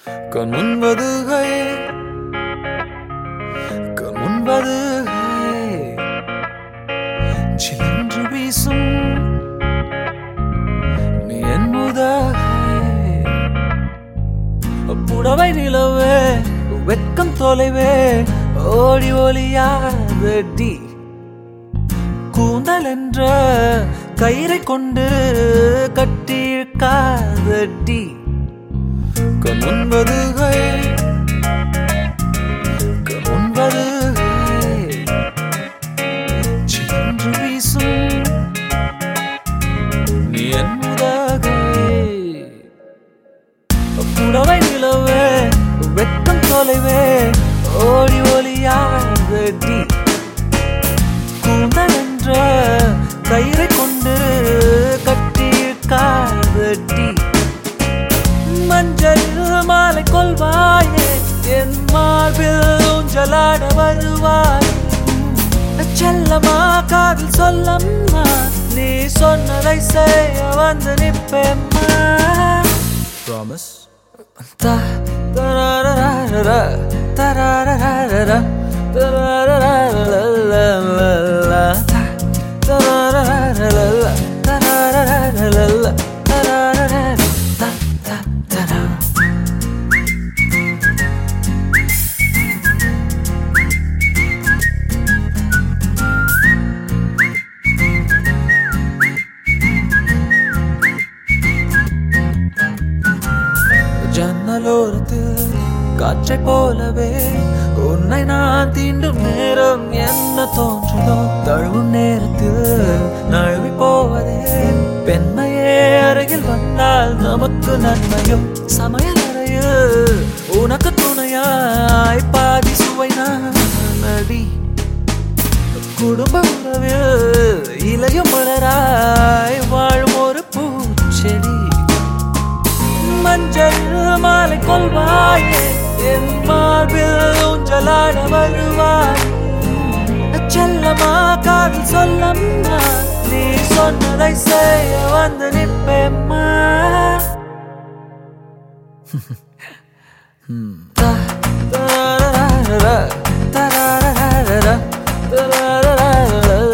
கண் முன்பதுகை கண் முன்பதுகை சிலன்று வீசும் நீ என் முதகை புடவை நிலவே வெட்கம் தொலைவே ஓடி ஒளியாதடி கூந்தல் என்ற கயிறை கொண்டு கட்டி இழுக்காதடி கண்பதுகை கண்பதுகை சிலன்று வீசும் நீ என் முதகை புடவை நிலவே வெட்கம் தொலைவே ஓடி ஒளியாதடி கூந்தல் என்ற கயிறை கொண்டு கட்டி காதடி மஞ்சள் மாலை கொள்வாயே என் மார்பில் ஊஞ்சலாட வருவாய் செல்லமா காதல் சொல்லம்மா நீ சொன்னதை செய்ய வந்து நிப்பேம்மா promise Ta tarararara, tarararara, tarararararararara, ta tarararararara, tarararararara, tarararara, ta ta tara. ஜன்னலோரத்தில் காற்றை போலவே உன்னை நான் தீண்டும் நேரம் என்ன தோன்றுதோ தழுவும் நேரத்தில் நழுவி போவதே பெண்மையே அருகில் வந்தால் நமக்கு நன்மையும் சமையல் அறையில் உனக்கு துணையாய் பாதி சுவை நான் நடி குடும்ப உறவில் இலையும் மலராய் வாழும் ஒரு பூச்செடி மஞ்சள் மாலை கொள்வாயே என் மார்பில் ஊஞ்சலாட வருவாய் செல்லமா காதல் சொல்லம்மா நீ சொன்னதை செய்ய வந்து நிப்பேம்மா Ta tarararara, tarararara, tarararara,